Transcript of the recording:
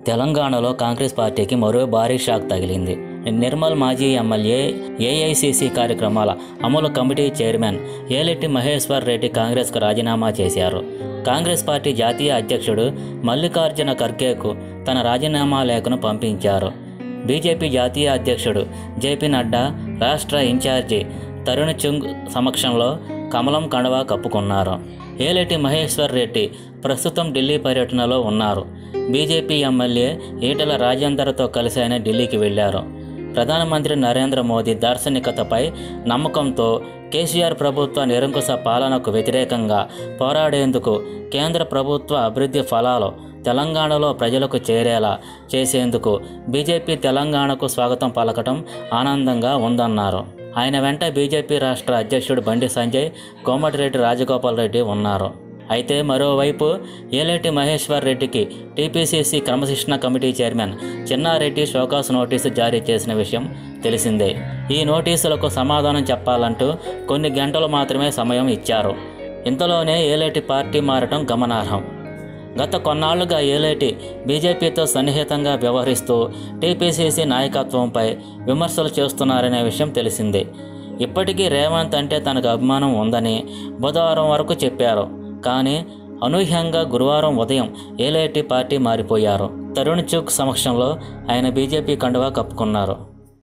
తెలంగాణలో కాంగ్రెస్ పార్టీకి మరో భారీ షాక్ తగిలింది నిర్మల్ మాజీ ఎమ్మెల్యే ఏఐసిసి కార్యక్రమాల అమలు కమిటీ చైర్మన్ ఏలెట్టి మహేశ్వర్ రెడ్డి కాంగ్రెస్కు రాజీనామా చేశారు కాంగ్రెస్ పార్టీ జాతీయ అధ్యక్షుడు మల్లికార్జున ఖర్గేకు తన రాజీనామా లేఖను పంపించారు బీజేపీ జాతీయ అధ్యక్షుడు జేపీ నడ్డా రాష్ట్ర ఇన్ఛార్జి తరుణ్ చుంగ్ సమక్షంలో కమలం కండవా కప్పుకున్నారు ఏలెట్టి మహేశ్వర్ రెడ్డి ప్రస్తుతం ఢిల్లీ పర్యటనలో ఉన్నారు బీజేపీ ఎమ్మెల్యే ఈటల రాజేందర్తో కలిసి ఆయన ఢిల్లీకి వెళ్లారు ప్రధానమంత్రి నరేంద్ర మోదీ దార్శనికతపై నమ్మకంతో కేసీఆర్ ప్రభుత్వ నిరంకుశ పాలనకు వ్యతిరేకంగా పోరాడేందుకు కేంద్ర ప్రభుత్వ అభివృద్ధి ఫలాలు తెలంగాణలో ప్రజలకు చేరేలా చేసేందుకు బీజేపీ తెలంగాణకు స్వాగతం పలకటం ఆనందంగా ఉందన్నారు ఆయన వెంట బీజేపీ రాష్ట్ర అధ్యక్షుడు బండి సంజయ్ కోమటిరెడ్డి రాజగోపాల్ రెడ్డి ఉన్నారు అయితే మరోవైపు ఏలేటి మహేశ్వర్ రెడ్డికి టీపీసీసీ క్రమశిక్షణ committee chairman Chinnareddy show cause notice జారీ చేసిన విషయం తెలిసిందే ఈ నోటీసులకు సమాధానం చెప్పాలంటూ కొన్ని గంటలు మాత్రమే సమయం ఇచ్చారు ఇంతలోనే ఏలేటి పార్టీ మారటం గమనార్హం గత కొన్నాళ్లుగా ఏలేటి బీజేపీతో సన్నిహితంగా వ్యవహరిస్తూ టీపీసీసీ నాయకత్వంపై విమర్శలు చేస్తున్నారనే విషయం తెలిసిందే ఇప్పటికీ రేవంత్ అంటే తనకు అభిమానం ఉందని బుధవారం వరకు చెప్పారు కానీ అనూహ్యంగా గురువారం ఉదయం ఏలేటి పార్టీ మారిపోయారు తరుణ్ చుక్ సమక్షంలో ఆయన బీజేపీ కండువా కప్పుకున్నారు